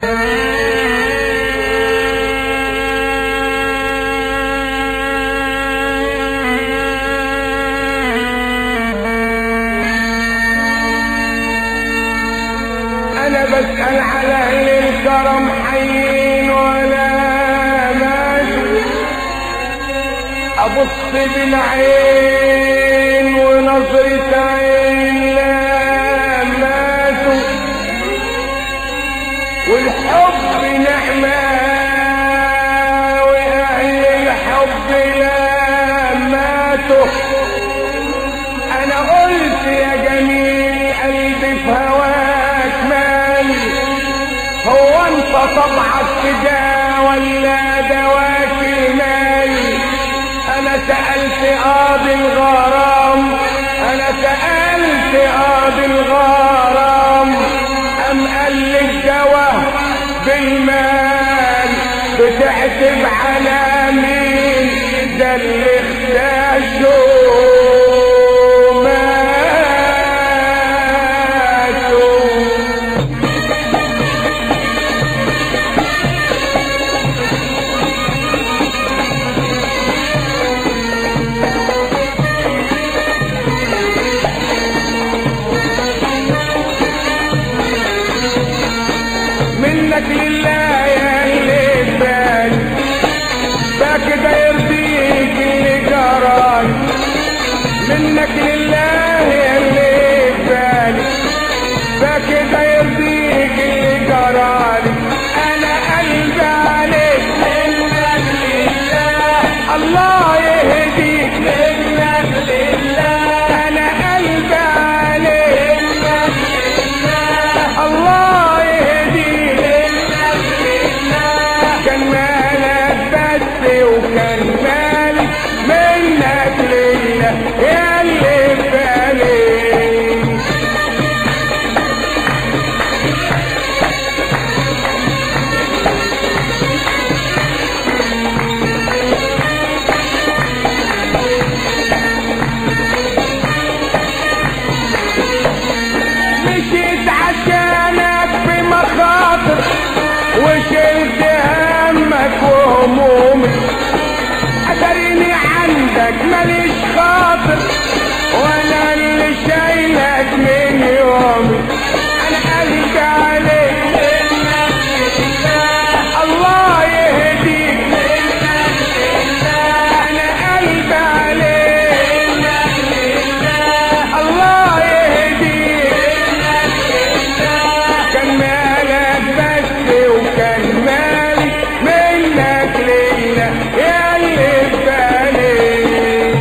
انا بسأل على اهل الكرم حيين ولا ماتوا ابص بالعين ونظرة عين لا ماتوا والحب نعمة واهل الحب لا ماتوا انا قلت يا جميل قلبي في هواك مالي هو انت طبعك كده ولا دواك المالي انا سألت قاضي الغرام انا سألت قاضي الغرام ام قال لي الدواء بالمال بتحسب على مين ده اللي اختاشوا ماتوا منك لله يا اللي بالي فكده يرضيك اللي جراي منك لله يا اللي بالي فكده يرضيك اللي جرالي انا قلبي عليك منك لله الله يهديك منك لله انا قلبي عليك منك لله الله يهديك منك لله كان مالك بس وكان مالك منك لله يا اللي في بالي مشيت عشانك في مخاطر وشلت همك وهمومي اتريني عندك ماليش خاطر وانا اللي شايلك من يومي انا قلبي عليك الله يهديك انا قلبي عليك الله يهديك كان مالك بس وكان مالي منك لله يا اللي في بالي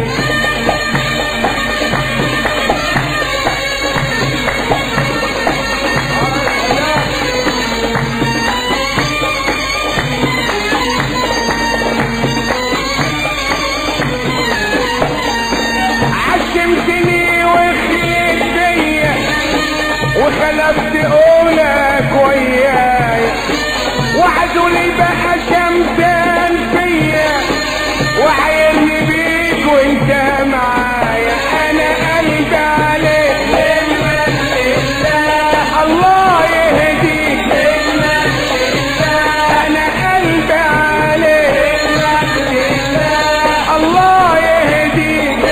عشمتني وخليت بيا وخلفت قولك وياي وعدولي بقى شمتان فيا وعايرني بيك وانت معايا انا قلبي عليك الله يهديك انا قلبي عليك الله يهديك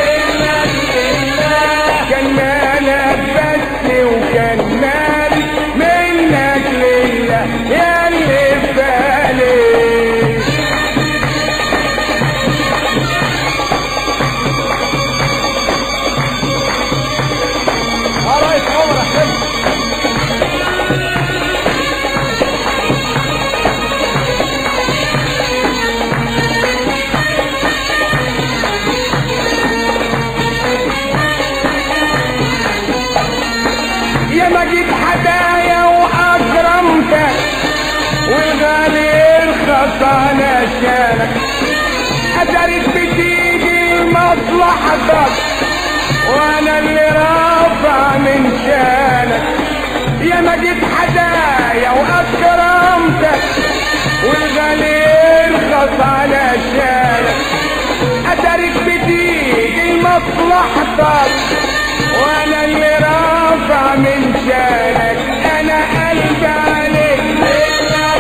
كان مالك بس وكان مالي منك لله يا اللي في بالي رئيس عمر احسن يا ما جيت هدايا واكرمتك والغالي يرخص على شانك اترك بتيجي لمصلحتك وانا اللي رافع من شانك يا ما جيت هدايا واكرمتك والغالي يرخص على شانك اترك بتيجي لمصلحتك وانا اللي رافع من شانك انا قلبي عليك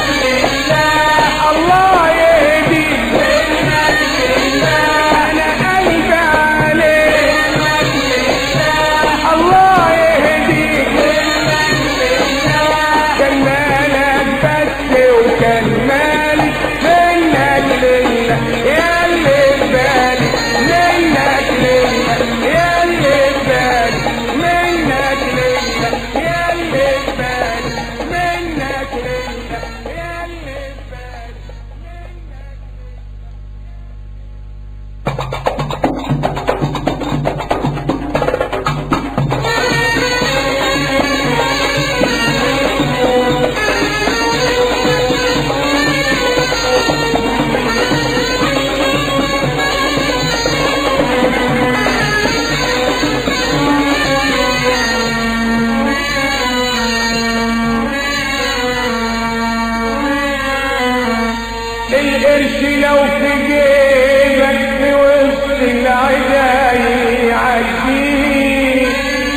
القرش لو في جيبك في وسط العدا يعديك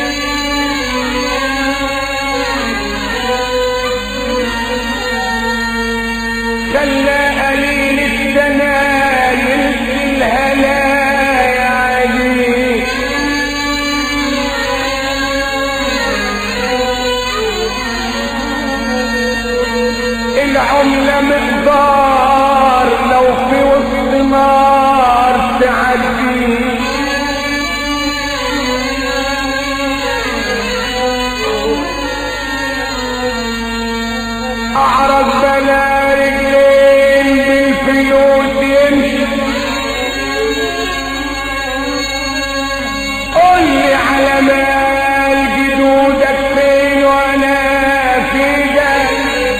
خلى قليل الدنايل في الهلايا عديك العملة مقدار لو في وسط نار تعدي أعرض بلا رجلين بالفلوس يمشي قول لي على مال جدودك فين وانا في جنب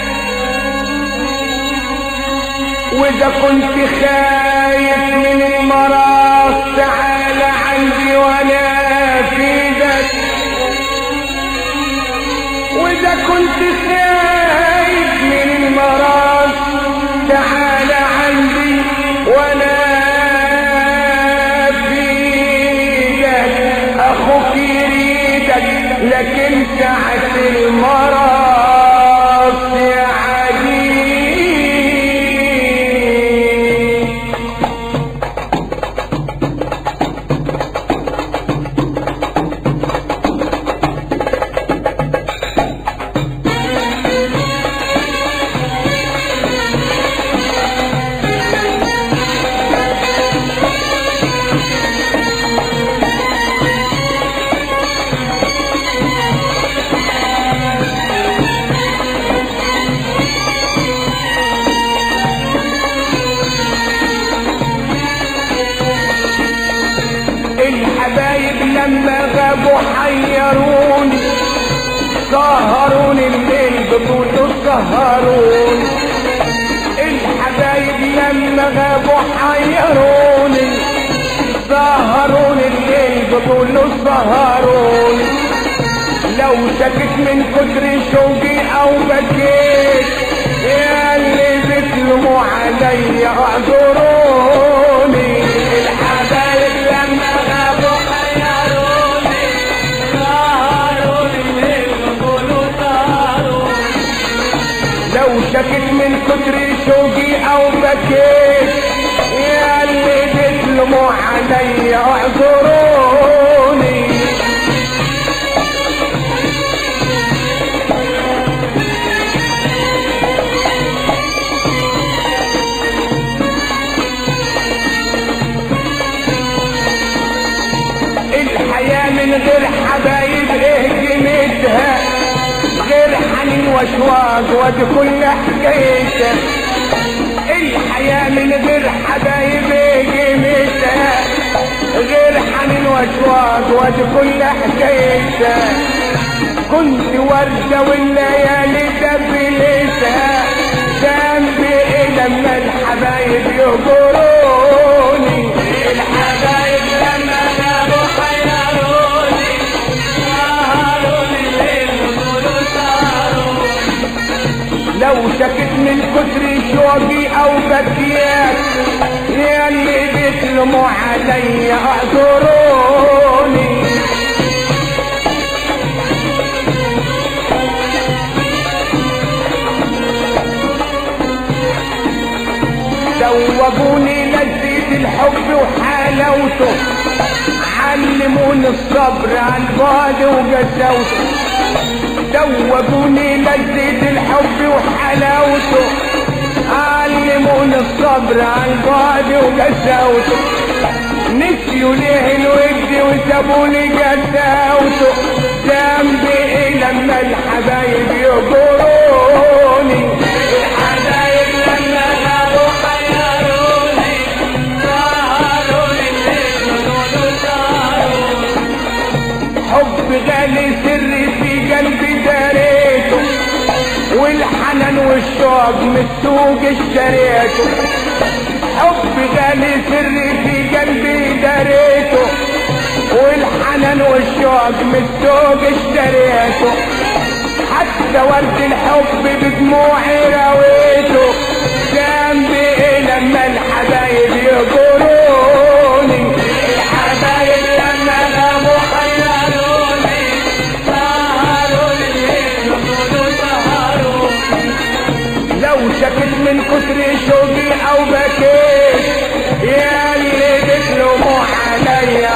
واذا كنت خايف من المرض تعال عندي وانا في جنب واذا كنت خايف من المرض تعال عندي وانا في ايدك اخوك يريدك لكن ساعة المرض يا عديد الحبايب لما غابوا حيروني سهروني الليل بطول سهروني الحبايب لما غابوا حيروني سهروني الليل بطول سهروني لو شكت من كتر شوقي او بكيت يا اللي بتلموا علي اعذروني الحبايب لما غابوا حيروني سهروني الليل بطول سهروني لو شكت من كتر شوقي او بكيت يا اللي بتلموا علي اعذروني الحياة من غير حبايب ايه قيمتها غير حنين واشواق ودي كل حكايتها الحياة من غير حبايب ايه قيمتها غير حنين واشواق ودي كل حكايتها كنت وردة والليالي دبلتها ذنبي ايه لما الحبايب يهجروني الحبايب لما جابوا حيروني سهروني الليل وطول سهروني لو شكت من كتر شوقي او بكيات يا اللي بتلموا علي اعذروني دوبوني لذة الحب وحلاوته علموني الصبر عن بعد وقساوته دوبوني لذة الحب وحلاوته علموني الصبر عن بعد وقساوته نسيوا ليه الود وسابوني قساوته ذنبي ايه لما الحبايب يجروني الحبايب لما غابوا حيروني سهروني الليل ونور سهروني حب غالي سري في قلبي داريته والحنان والشوق من السوق اشتريته حب غالي سري في قلبي داريته والحنان والشوق من السوق اشتريته حتى ورد الحب بدموعي رويته جنبي لو سكت من كتر شوقي او بكيت يا اللي بتلوموا عليا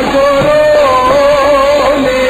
اعذروني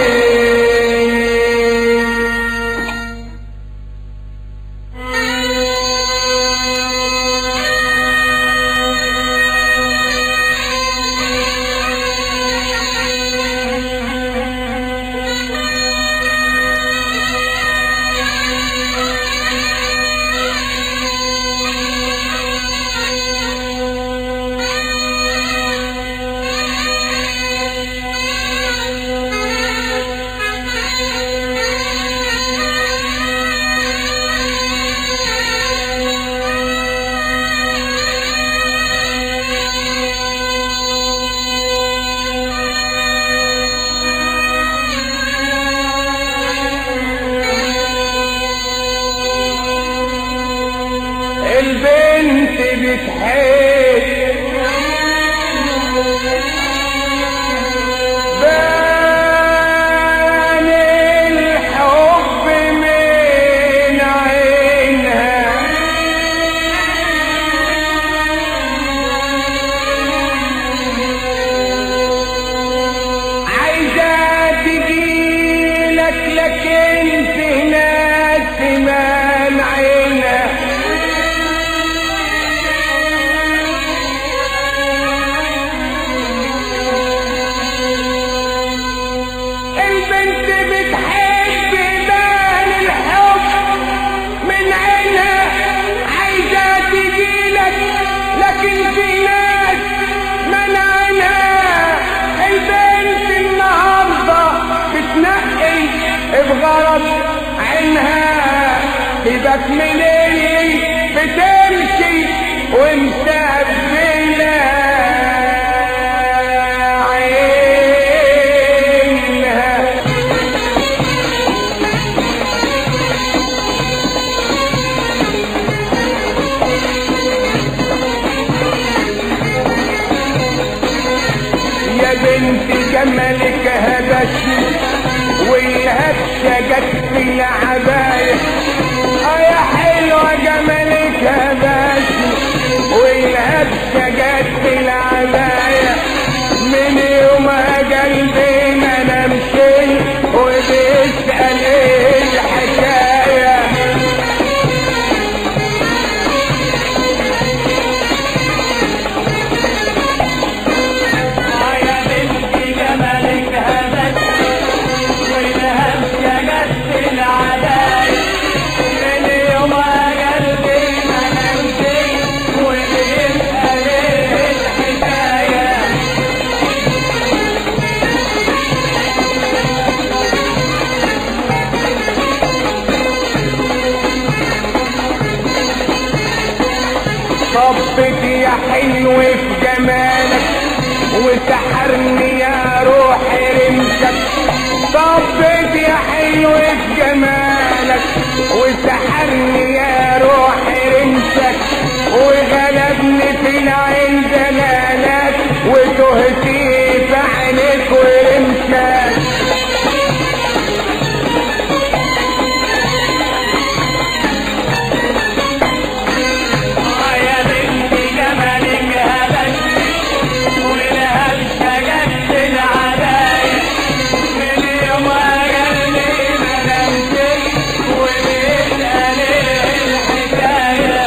البنت بتحب بان الحب من عينها عايزة تجيلك لكن في ناس مانعينها البنت بتحب بان الحب من عينها عايزة تجيلك لكن في ناس منعينها البنت النهاردة بتنقي بغرض عينها سيبك من اللي بتمشي ومسبلة عينها يا بنت جمالك هبشني والهبشة جت في العباية اه يا حلوة جمالك هبشني والهبشة جت في العباية من يوم قلبي ما نمشي وبيسأل ايه الحكاية يا بنتي جمالك هبت والهمسة جت العدايا من يوم قلبي ما نمشي وبيسأل ايه الحكاية صبت يا حلو في جمالك وسحرني يا روح رمشك صبت يا حلو في جمالك وسحرني يا روح رمشك وغلبني في العين دلالك وتهتي في عينك ورمشك يا بنتي جمالك هبت والهمسة جت العدايا من يوم قلبي ما نمشي وبيسأل ايه الحكاية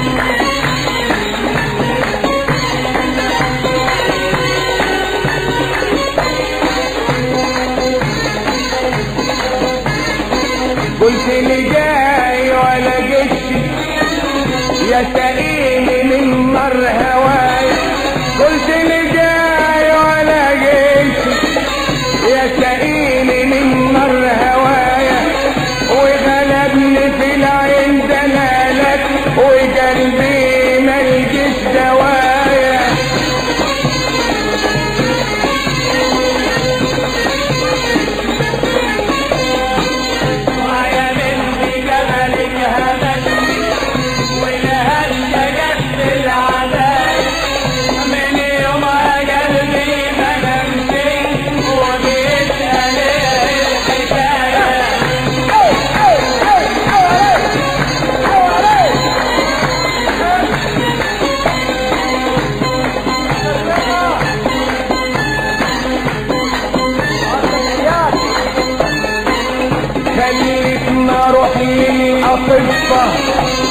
قلت لي جاي ولا جيتش يا سقيني من نار هواي قلت لي جاي ولا جيتش يا سقيني من نار هوايا وغلبني في العين دلالك وقلبي ملجش دوايا يا بنتي جمالك هبت والهمسة جت العدايا من يوم قلبي ما نمشي وبيسأل ايه الحكاية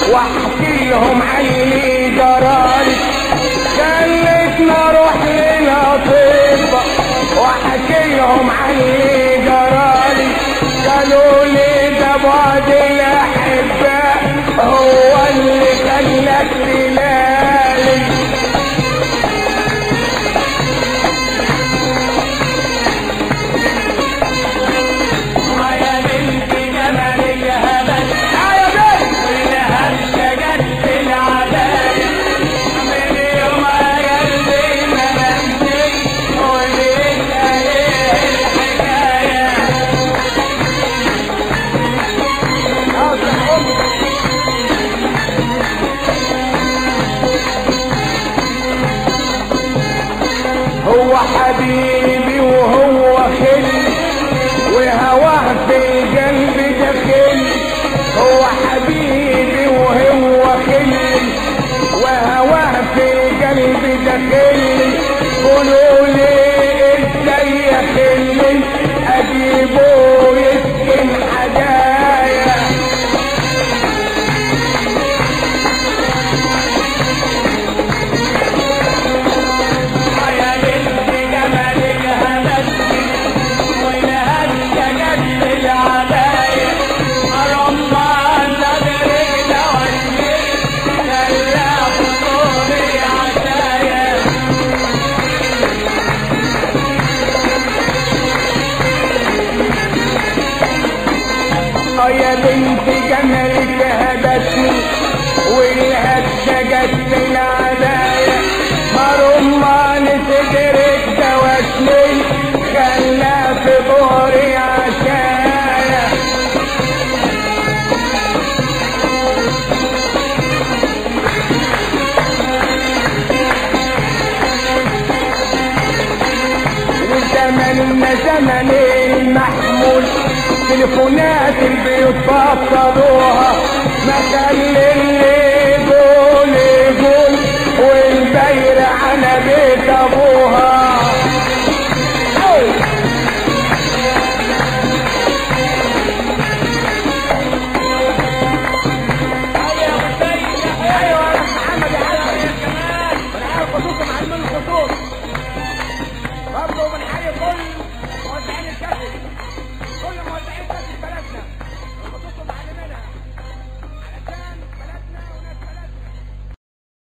واحكي لهم عني جرالي خلتنا اروح للاطباء واحكي لهم عني جرالي قالوا لي ده بعد الاحباء هو اللي خلاك تلالي يا بنت جمالك هبت يا بنت ولها الشجر في العداية من يوم قلبي ما نمتي وبيسأل ايه الحكاية هو حبيبي وهو خلي وهواه في القلب داخلي هو حبيبي وهو خلي وهواه في القلب داخلي قولوا لي ازاي يا خلي اجيبه يسكن حدايا يا بنت جمالك هبت ولها الشجر في العداية رمان صدرك دوشني خلى خطوري عشايا اه يا بنت جمالك هبتني والهبشة جت في العداية مرمان صدرك دوشني خلى في ظهري عشايا وزمننا زمن المحمول تليفونات البيوت بطلوها ما خلي اللي يقول يقول والبير على بيت ابوها أوي. ايوه يا محمد يا حسن انا عارف خطوطكم على من الخطوط برضه بنحيي كل موزعين الكاسيت كل موزعين كاسيت بلدنا خطوطكم معلمينها علشان بلدنا وناس بلدنا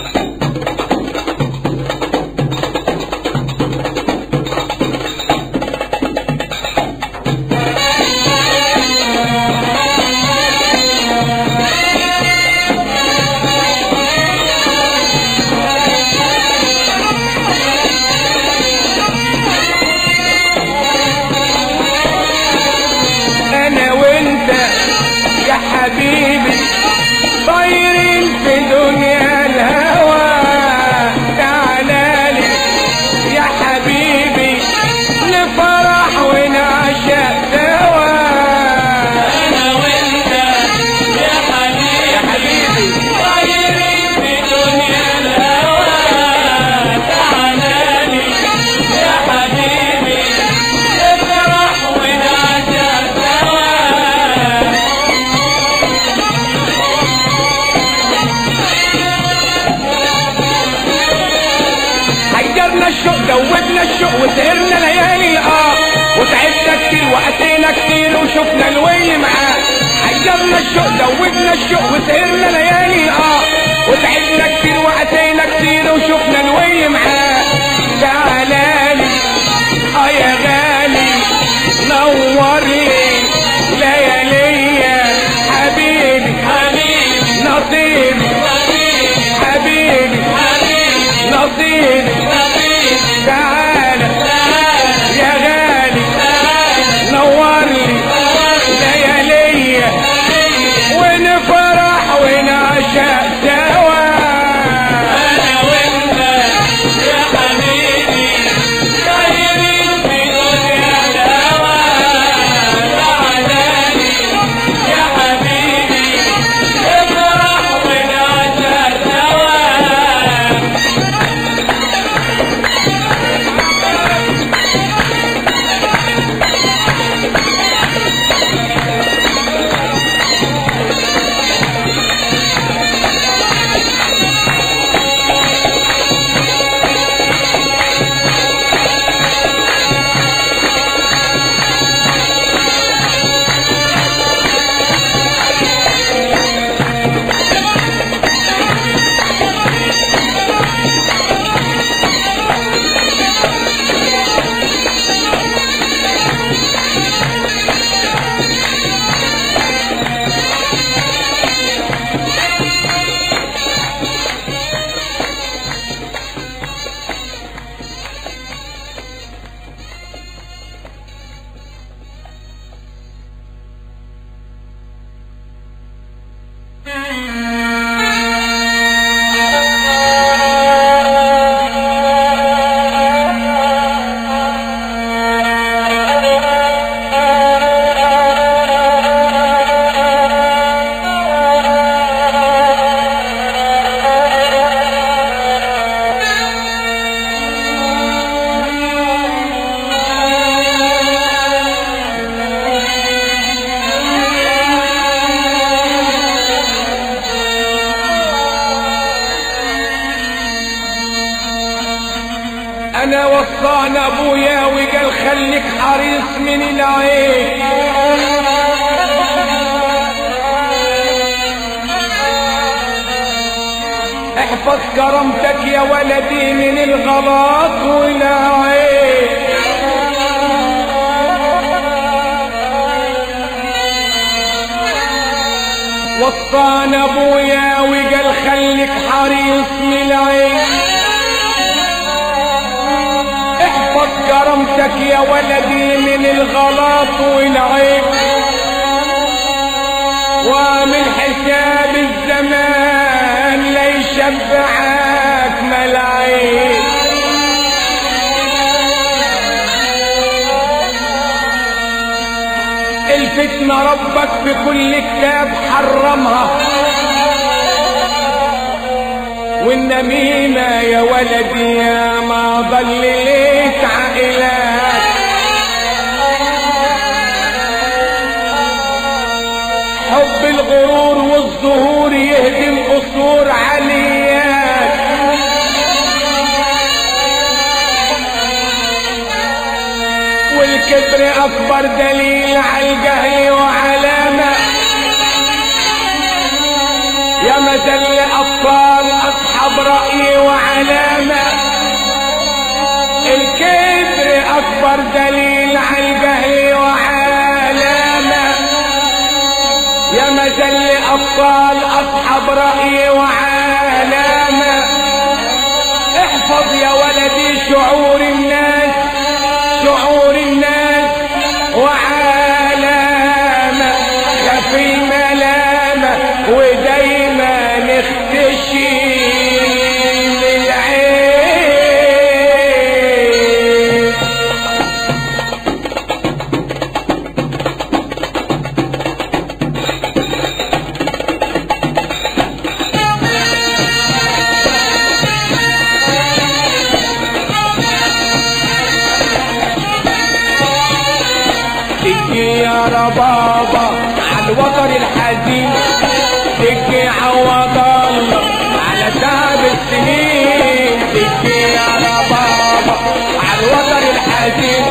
انا وانت يا حبيبي طايرين في دنيا الهوى تعالى لي يا حبيبي نفرح ونعشق سوا انا وانت يا حبيبي يا حبيبي طايرين في دنيا الهوى تعالى لي يا حبيبي نفرح ونعشق سوا حيرنا الشوق دوبنا الشوق وسهرنا ليالي اه وتعبنا كتير وقتينا كتير وشفنا الويل معاه حيرنا الشوق دوبنا الشوق وسهرنا ليالي اه وتعبنا كتير وقتينا كتير وشفنا الويل معاه تعالى لي اه يا غالي نور لي ليالي حبيبي حبيبي نصيبي حبيبي حبيبي حبيبي نصيبي حبيبي تعالى تعالى يا غالي تعالى نور لي ليالي ونفرح ونعشق سوا انا وانت يا حبيبي طايرين في دنيا الهوى تعالى لي يا حبيبي افرح ونعشق سوا انا وصانا ابويا وقال خليك حريص من العين احفظ كرامتك يا ولدي من الغلط والعين وصانا ابويا وقال خليك حريص من العين احفظ كرامتك يا ولدي من الغلط والعيب ومن حساب الزمان لا يشبعك ملايين الفتنة ربك في كل كتاب حرمها والنميمة يا ولدي يا ما ضل ليك عائلات حب الغرور والظهور يهدم قصور عليات والكبر اكبر دليل على الجهل وعلامه يا مزل أبطال أصحاب رأي وعلامة الكبر أكبر دليل على الجهل وعلامة يا مزل أبطال أصحاب رأي وعلامة احفظ يا ولدي شعور الناس شعور الناس وعلامة خف الملامة ودايما نختشي من العين تجي يا ربابا على الوطن الحزين تجي عوض الله على تعب السنين تجي يا ربابا على الوطن الحزين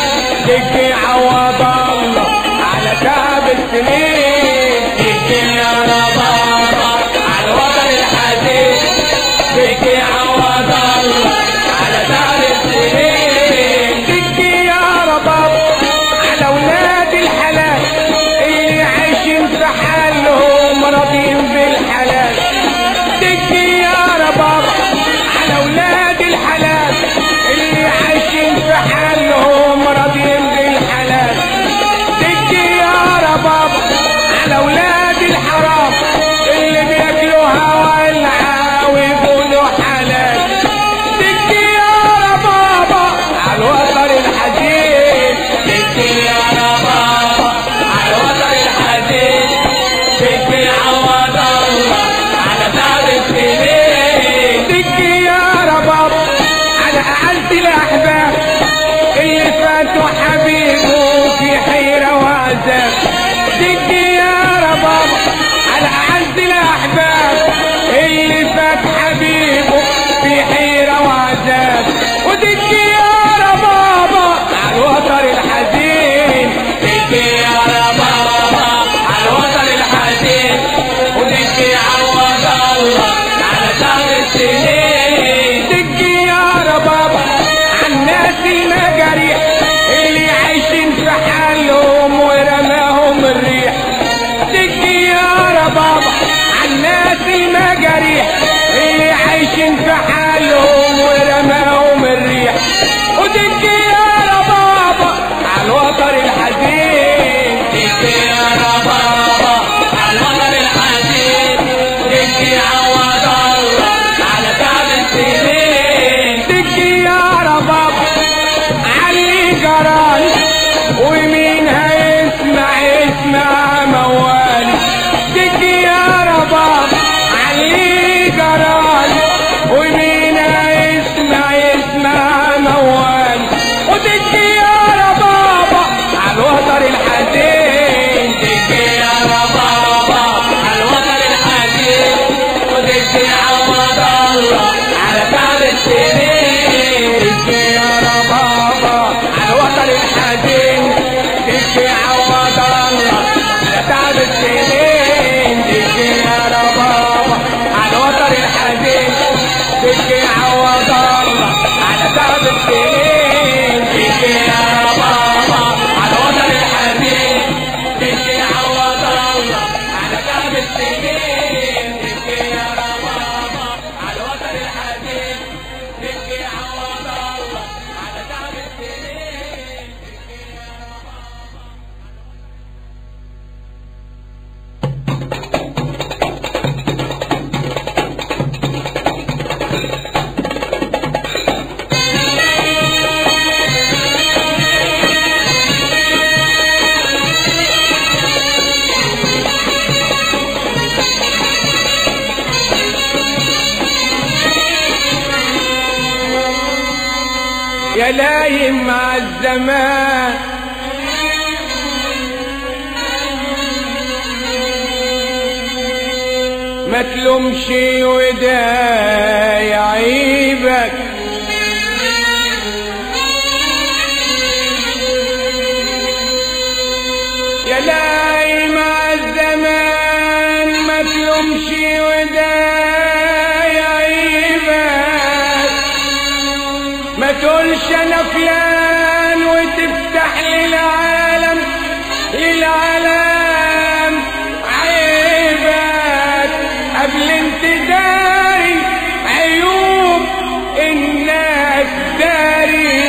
تجي عوض الله على تعب السنين تجي يا ربابا على الوطن الحزين تجي عوض الله على تعب السنين تجي يا ربابا على اولاد الحلال اللي عايشين في حالهم راضيين بالحلال تجي يا رباب على اولاد الحلال اللي عايشين في حالهم راضيين بالحلال تجي يا رباب على اولاد الحرام اللي بياكلوا هوا العا ويقولوا حلال تجي يا ربابا على الوتر الحديد تجي يا ربابا على الوتر الحديد تجي عوض الله على تعب السنين تجي يا ربابا على أعز الأحباب اللي فاتوا حبيبه في حيرة وعذاب تجي يا ربابا على أعز الأحباب اللي فات حبيبه في حيرة وعذاب وتجي يا ربابا على الوتر الحزين تجي يا ربابا على الوتر الحزين وتجي عوض الله على شهر السنين تجي يا ربابا على الناس المجاريح اللي عايشين في حالهم ورماهم الريح تجي يا ربابا على الناس المجاريح اللي عايشين في حالهم ورماهم الريح وتجي يا ربابا على الوتر الحزين تجي يا ربابا على الوتر الحزين تجي عوض الله على تعب السنين تجي يا ربابا علي جرال ومين هيسمع يسمع موالي تجي يا رباب علي جرال ومين هيسمع يسمع موالي وتجي يا ربابا على الوتر الحزين تجي يا ربابا على الوتر الحزين تبكي عوض الله على تعب السنين تبكي يا بابا على وطن الحزين تبكي عوض الله على تعب السنين تبكي يا بابا على وطن الحزين تبكي عوض الله على تعب السنين يا لايم مع الزمان ما تلومش ودا يعيبك يا لايم مع الزمان ما تلومش ودا يعيبك ما تقولش انا فلان وتفتح للعالم للعالم عيبك قبل انتداري عيوب الناس داري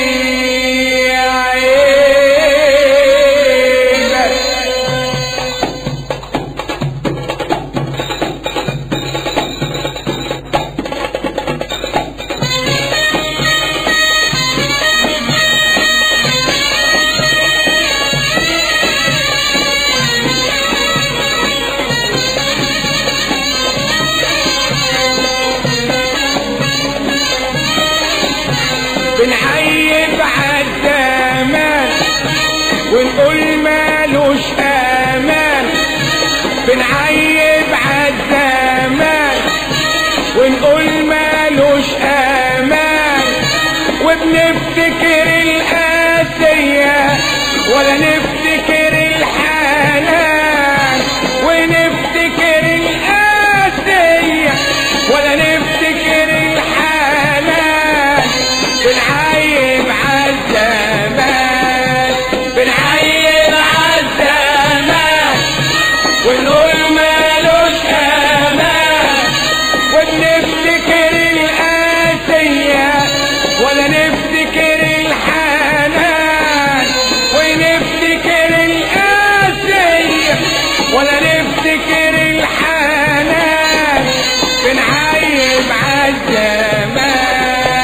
عيبك بنعيب عالزمان ونقول مالوش امان بنعيب عالزمان ونقول مالوش امان وبنفتكر القاسية ولا نفتكر الحنان ونفتكر القاسية ولا نفتكر الحنان بنعيب عالزمان بنعيب عالزمان ونقول مالوش امان ونفتكر القاسية ولا نفتكر الحنان ونفتكر القاسية ولا نفتكر الحنان بنعيب عالزمان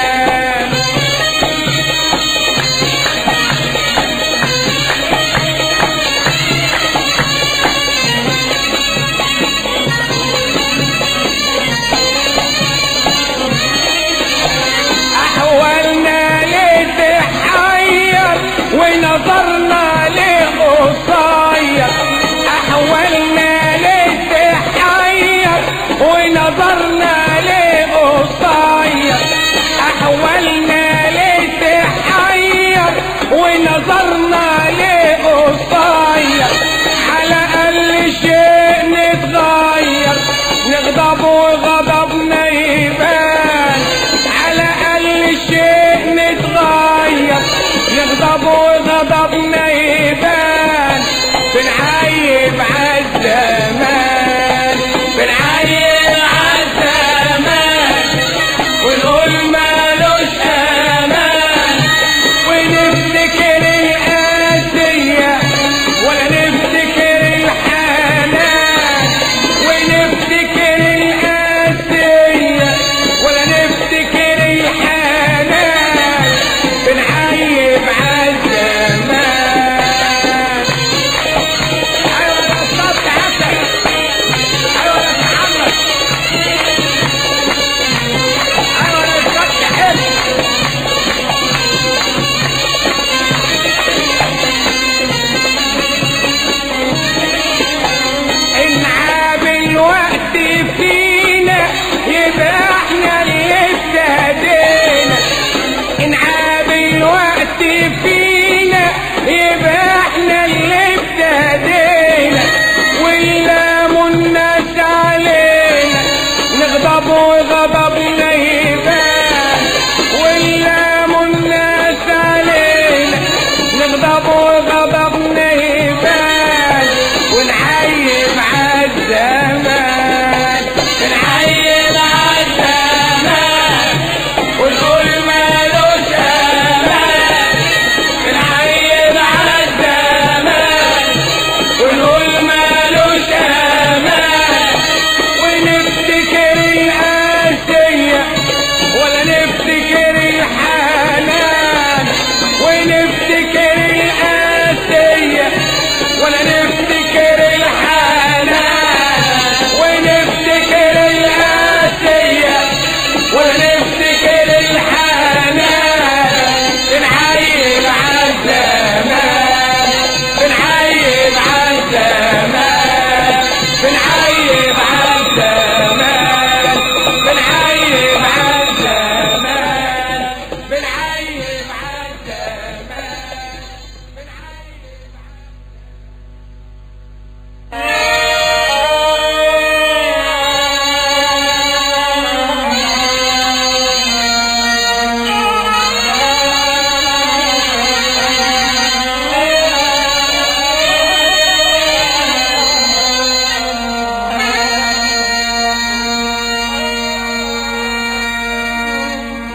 أحوالنا ليه تحير ونظرنا ليه قصير أحوالنا ليه تحير ونظرنا ليه قصير أحوالنا ليه تحير ونظرنا ليه قصير على أقل شيء نتغير نغضب وغضبنا يبان على أقل شيء نتغير نغضب وغضبنا يبان بنعيب عالزمان بنعيب عالزمان ونقول مالوش امان ونفتكر القاسية ولا نفتكر الحنان ونفتكر القاسية ولا نفتكر الحنان بنعيب عالزمان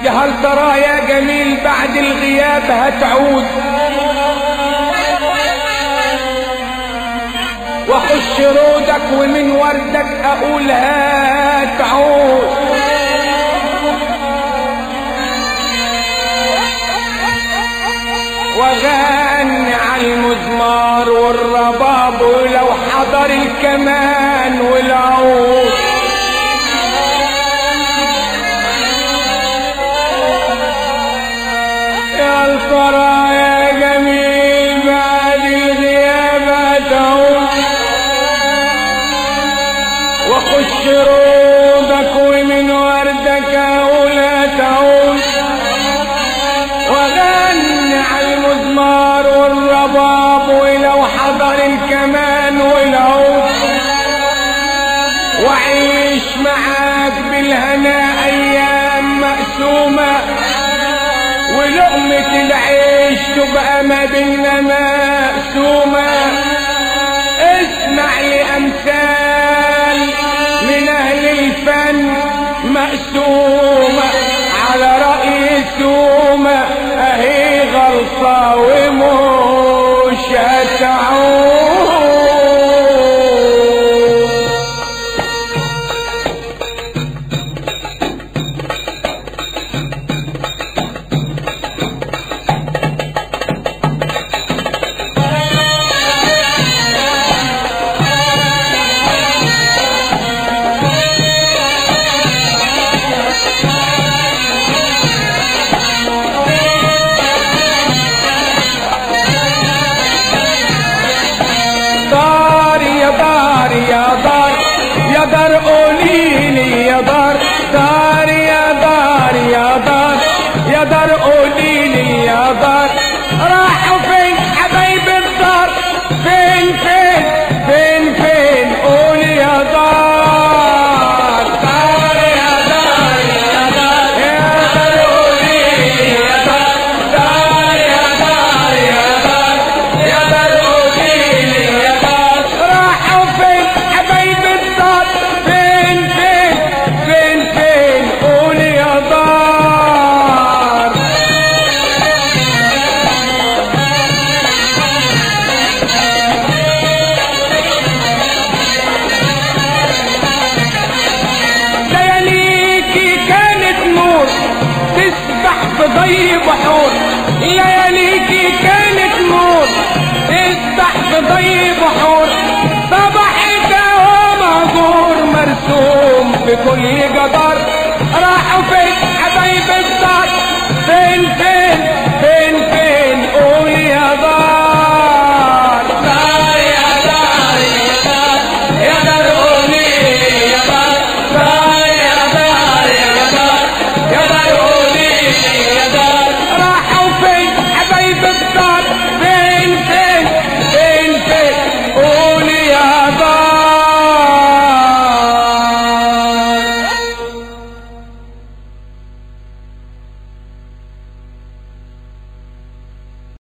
يا هل ترى يا جميل بعد الغياب هتعود واخش رودك ومن وردك اقول هتعود واغني على المزمار والرباب ولو حضر الكمان والعود يا ترى يا جميل بعد الغياب هتعود واخش روضك ومن وردك اقول هتعود واغني على المزمار والرباب ولو حضر الكمان والعود واعيش معاك بالهنا ايام مقسومه ولقمة العيش تبقى ما بينا مقسومة اسمع لأمثال من أهل الفن مقسومة على رأي سومة أهي غلطة ومش هتعود دار يا دار يا دار يا دار قوليلي يا دار دار يا دار يا دار يا دار قوليلي يا دار راحوا فين حبايب الدار فين فين فين فين قولي يا دار دار يا دار يا دار يا دار قوليلي يا دار دار يا دار يا دار يا دار قوليلي يا دار راحوا فين حبايب الدار فين فين فين فين قولي يا دار لياليكي كانت نور تسبح في ضي بحور لياليكي كانت نور تسبح في ضي بحور صبحت وهو مهجور مرسوم في كل جدار راحوا فين حبايب الدار فين فين فين فين قولي يا دار